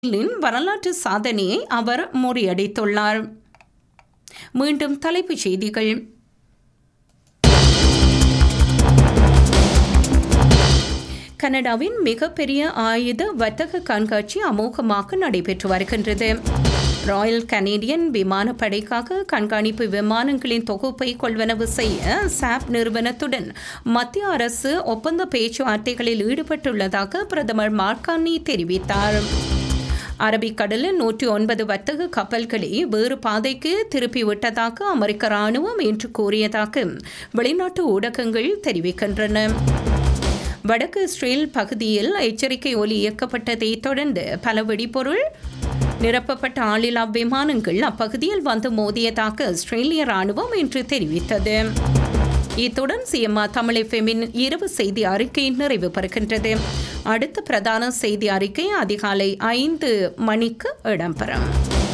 இஸ்ரேலின் வரலாற்று சாதனையை அவர் முறியடித்துள்ளார் மீண்டும் தலைப்புச் செய்திகள் கனடாவின் மிகப்பெரிய ஆயுத வர்த்தக கண்காட்சி அமோகமாக நடைபெற்று வருகின்றது ராயல் கனேடியன் விமானப்படைக்காக கண்காணிப்பு விமானங்களின் தொகுப்பை கொள்வனவு செய்ய சாப் நிறுவனத்துடன் மத்திய அரசு ஒப்பந்த பேச்சுவார்த்தைகளில் ஈடுபட்டுள்ளதாக பிரதமர் மார்கானி தெரிவித்தார் அரபிக்கடலில் நூற்றி ஒன்பது வர்த்தக கப்பல்களை வேறு பாதைக்கு திருப்பிவிட்டதாக அமெரிக்க ராணுவம் என்று கூறியதாக வெளிநாட்டு ஊடகங்கள் தெரிவிக்கின்றன வடக்கு இஸ்ரேல் பகுதியில் எச்சரிக்கை ஒலி இயக்கப்பட்டதைத் தொடர்ந்து பல வெடிபொருள் நிரப்பப்பட்ட ஆளில்லா விமானங்கள் அப்பகுதியில் வந்து மோதியதாக இஸ்ரேலிய ராணுவம் என்று தெரிவித்தது இத்துடன் சிஎம்ஆ தமிழ் எஃப்எம்மின் இரவு செய்தி அறிக்கை நிறைவு பெறுகின்றது அடுத்த பிரதான செய்தி அறிக்கை அதிகாலை ஐந்து மணிக்கு இடம்பெறும்